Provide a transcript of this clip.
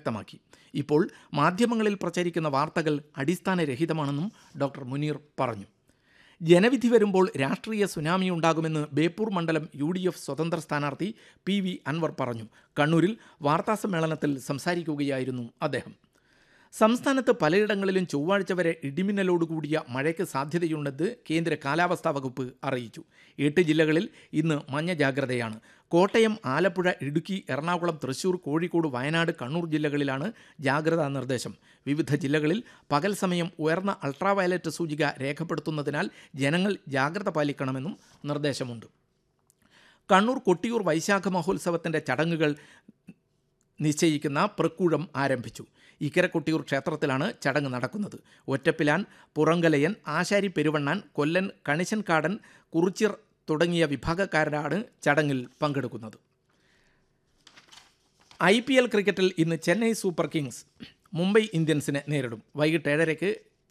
വ്യക്തമാക്കി ഇപ്പോൾ മാധ്യമങ്ങളിൽ പ്രചരിക്കുന്ന വാർത്തകൾ അടിസ്ഥാനരഹിതമാണെന്നും ഡോക്ടർ മുനീർ പറഞ്ഞു ജനവിധി വരുമ്പോൾ രാഷ്ട്രീയ സുനാമി ഉണ്ടാകുമെന്ന് ബേപ്പൂർ മണ്ഡലം യു ഡി എഫ് സ്വതന്ത്ര സ്ഥാനാർത്ഥി പി വി അൻവർ പറഞ്ഞു കണ്ണൂരിൽ വാർത്താസമ്മേളനത്തിൽ സംസാരിക്കുകയായിരുന്നു അദ്ദേഹം സംസ്ഥാനത്ത് പലയിടങ്ങളിലും ചൊവ്വാഴ്ച വരെ ഇടിമിന്നലോടുകൂടിയ മഴയ്ക്ക് സാധ്യതയുണ്ടെന്ന് കേന്ദ്ര കാലാവസ്ഥാ വകുപ്പ് അറിയിച്ചു എട്ട് ജില്ലകളിൽ ഇന്ന് മഞ്ഞ ജാഗ്രതയാണ് കോട്ടയം ആലപ്പുഴ ഇടുക്കി എറണാകുളം തൃശൂർ കോഴിക്കോട് വയനാട് കണ്ണൂർ ജില്ലകളിലാണ് ജാഗ്രതാ നിർദ്ദേശം വിവിധ ജില്ലകളിൽ പകൽ സമയം ഉയർന്ന അൾട്രാവയലറ്റ് സൂചിക രേഖപ്പെടുത്തുന്നതിനാൽ ജനങ്ങൾ ജാഗ്രത പാലിക്കണമെന്നും നിർദ്ദേശമുണ്ട് കണ്ണൂർ കൊട്ടിയൂർ വൈശാഖ മഹോത്സവത്തിൻ്റെ ചടങ്ങുകൾ നിശ്ചയിക്കുന്ന പ്രക്കൂഴം ആരംഭിച്ചു ഇക്കര കൊട്ടിയൂർ ക്ഷേത്രത്തിലാണ് ചടങ്ങ് നടക്കുന്നത് ഒറ്റപ്പിലാൻ പുറങ്കലയൻ ആശാരി പെരുവണ്ണാൻ കൊല്ലൻ കണിശൻകാടൻ കുറിച്ചിർ തുടങ്ങിയ വിഭാഗക്കാരാണ് ചടങ്ങിൽ പങ്കെടുക്കുന്നത് ഐ പി എൽ ക്രിക്കറ്റിൽ ഇന്ന് ചെന്നൈ സൂപ്പർ കിങ്സ് മുംബൈ ഇന്ത്യൻസിനെ നേരിടും വൈകിട്ട് ഏഴരയ്ക്ക്